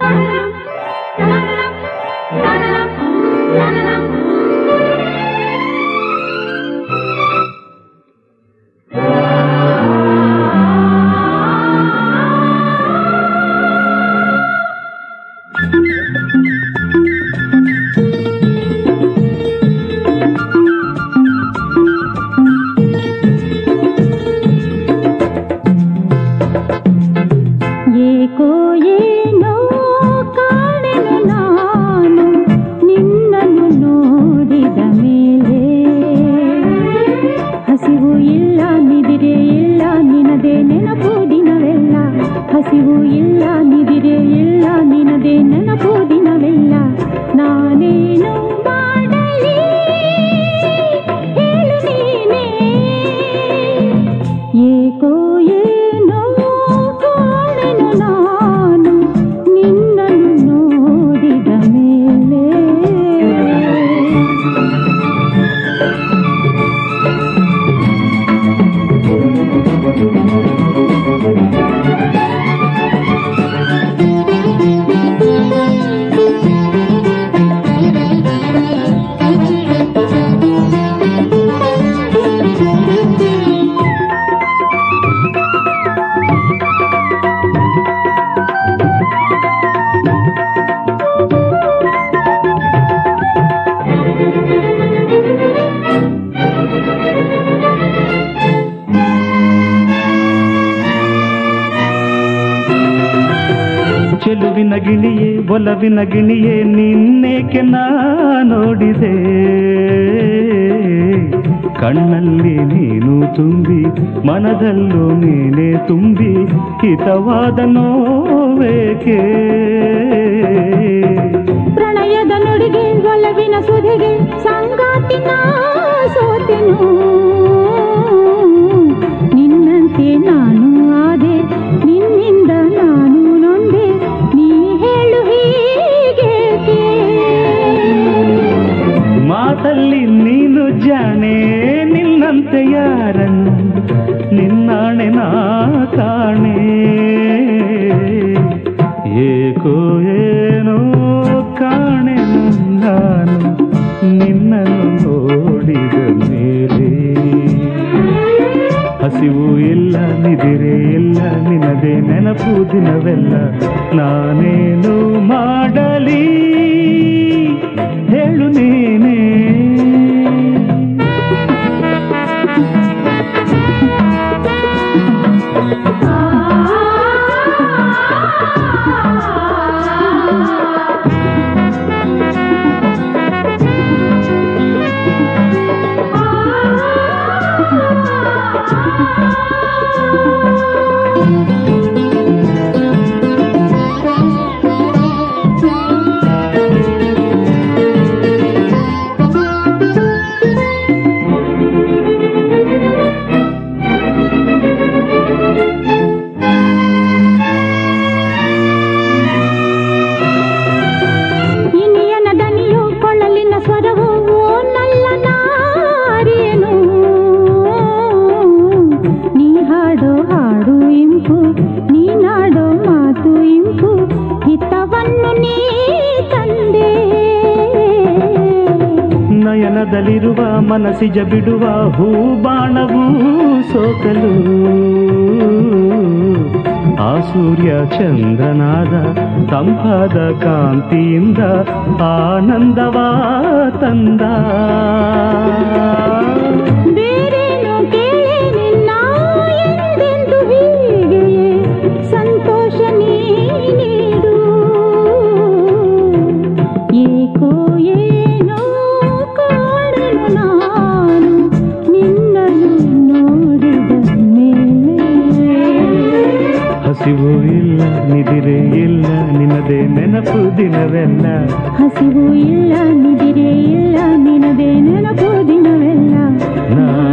ಏಕೋ ಏನೋ ಕಾಣೆನು ನಾನು ನಿನ್ನನ್ನು ನೋಡಿದ ಮೇಲೆ ಹಸಿವು ಇಲ್ಲ ನಿದಿರೆ ಇಲ್ಲ ನಿನದೇ ನೆನಪು ದಿನವೆಲ್ಲ ಹಸಿವು ಇಲ್ಲ ನಿದಿರೆ ಇಲ್ಲ ನಿನದೇ ನೆನಪು ದಿನವೆಲ್ಲ ನಾನೇನು ಮಾಡಲಿ ಹೇಳು ನೀನೇ ಏಕೋ ಏನೋ ಕಾಣೆನು ನಾನು ನಿನ್ನನ್ನು ನೋಡಿದ ಮೇಲೆ ಚೆಲುವಿನ ಗಿಣಿಯೇ ಒಲವಿನ ಗಿಣಿಯೇ ನಿನ್ನೇಕೆ ನಾ ನೋಡಿದೆ ಕಣ್ಣಲ್ಲಿ ನೀನು ತುಂಬಿ ಮನದಲ್ಲೂ ನೀನೇ ತುಂಬಿ ಹಿತವಾದ ನೋವೇಕೆ ಪ್ರಣಯದ ನುಡಿಗೆ ಒಲವಿನ ಸುಧಿಗೆ ಸಂಗಾತಿನ ಸೋತೆನು ನಿನ್ನಂತೆ ನಾನು ಆದೆ ನಿನ್ನಿಂದ ನಾನು ನೊಂದೆ ನೀ ಹೇಳು ಹೀಗೇಕೆ ಮಾತಲ್ಲಿ ನೀನು ಜಾಣೆ ನಿನ್ನಂತೆ ಯಾರನ್ನು ನಿನ್ನಾಣೆ ನಾ ಕಾಣೆ ಏಕೋ ಏನೋ ಕಾಣೆ ನಾನು ನಿನ್ನನ್ನು ನೋಡಿದ ಮೇಲೆ ಹಸಿವು ಇಲ್ಲ ನಿದಿರೆ ಇಲ್ಲ ನಿನದೇ ನೆನಪು ದಿನವೆಲ್ಲ ನಾನೇನು ಮಾಡಲಿ ಹೇಳು ನೀನೇ ಇನಿಯನ ದನಿಯು ಕೊಳ್ಳಲಿನ ಸ್ವರವು ಓ ನಲ್ಲ ನಾರಿಯನು ನೀ ಹಾಡೋ ಹಾಡು ಇಂಪು ನೀನಾಡೋ ಮಾತು ಇಂಪು ಹಿತವನ್ನು ನೀ ತಂದೆ ನಯನದಲ್ಲಿರುವ ಮನಸ್ಸಿಜ ಬಿಡುವ ಹೂಬಾಣವೂ ಸೋಕಲು ಆ ಸೂರ್ಯ ಚಂದ್ರನಾದ ತಂಪಾದ ಕಾಂತಿಯಿಂದ ಆನಂದವಾ ತಂದ ಬೇರೇನು ಕೇಳಿ ನಿನ್ನ ಎಂದೆಂದು ಹೀಗೆಯೇ ಸಂತೋಷ ನೀ ನೀಡು ಏಕೋ ಏನೋ ಕಾಣನು ನಾನು ನಿನ್ನನ್ನು ನೋಡಿದ ಮೇಲೆ ಹಸಿವು ಇಲ್ಲ ನಿದಿರೆ ಇಲ್ಲ ನಿನದೇ ನೆನಪು ದಿನವೆಲ್ಲ ಹಸಿವು ಇಲ್ಲ ನಿದಿರೆ ಇಲ್ಲ ನಿನದೇ ನೆನಪು ದಿನವೆಲ್ಲ ನಾ